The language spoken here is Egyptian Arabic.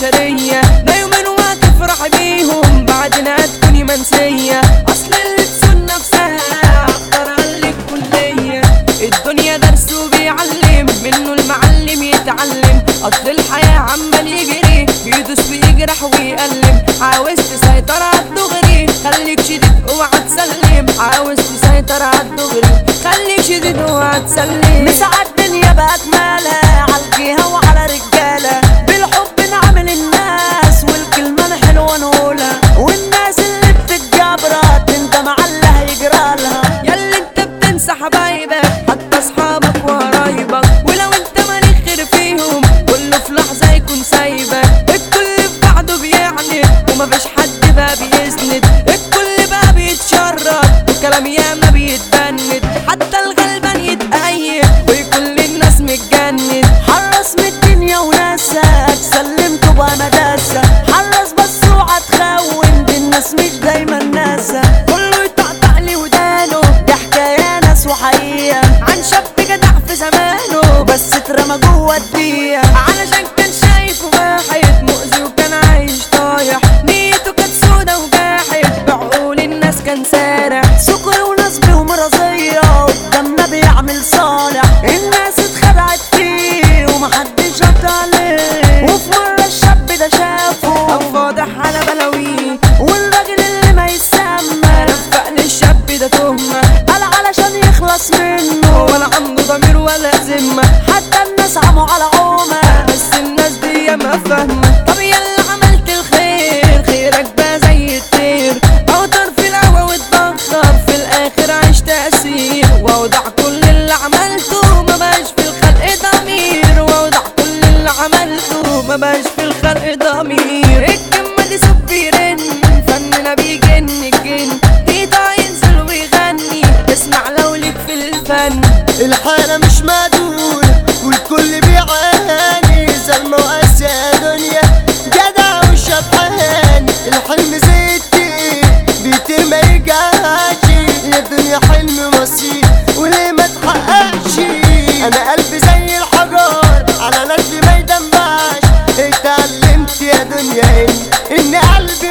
البشرية ده يومين وهتفرح بيهم بعدين هتكوني منسية اصل اللي تسون نفسها اختار لك كلية الدنيا درس وبيعلم منه المعلم يتعلم اصل الحياة عمال يجري بيدوس ويجرح ويألم عاوز تسيطر عالدغري خليك شديد اوعى تسلم عاوز تسيطر عالدغري خليك شديد اوعى تسلم مساعد الدنيا بأكملها عالجيها وعلى رجالة بالحب نعمل الناس والكلمة الحلوة نقولها والناس اللي بتتجبرها تندم على اللي هيجرالها ياللي انت بتنسى حبايبك حتى اصحابك وقرايبك ولو انت مالك خير فيهم كله في لحظه يكون سايبك الكل في بعضه بيعني ومفيش حد بقى بيسند الكل بقى بيتشرط وكلام ياما بيتبند حتى الغلبان يتأيد وكل الناس متجند حرص من الدنيا وناسك سلمته بقى مداسة حرص بس اوعى تخون دي الناس مش دايما ناسة كله يطقطق لي ودانه دي حكاية ناس وحقيقة عن شاب جدع في زمانه بس اترمى جوه الدقيقة علشان كان شايف واحد مؤذي وكان عايش طايح نيته كانت سودا وجاحد بعقول الناس كان سارح سكر ونصب ومرضية قدامنا بيعمل صالح الناس اتخدعت فيه ومحدش رد عليه وفي مرة الشاب ده شافه أو فاضح على بلاويه والراجل اللي ما يسمى رفق للشاب ده تهمة قال علشان يخلص منه ولا عنده ضمير ولا ذمة حتى الناس عموا على عومة بس الناس دي ما فاهمة طب يلا عملت الخير خيرك بقى زي الطير اوتر في الهوا واتبخر في الاخر عيش تأثير واوضع كل اللي عملته ما بقاش في الخلق ضمير واوضع كل اللي عملته ما بقاش في الخلق ضمير الكلمة دي صوت بيرن فننا بيجن الجن ايده ينزل ويغني اسمع لو ليك في الفن الحالة مش معدولة والكل بيعاني زلمة وقاسية يا دنيا جدع وشبحان الحلم زي التقيل بيطير ما يرجعش يا دنيا حلم مصير وليه ما تحققش انا قلبي زي الحجر على نجلي ما يدمعش اتعلمت يا دنيا ان ان قلبي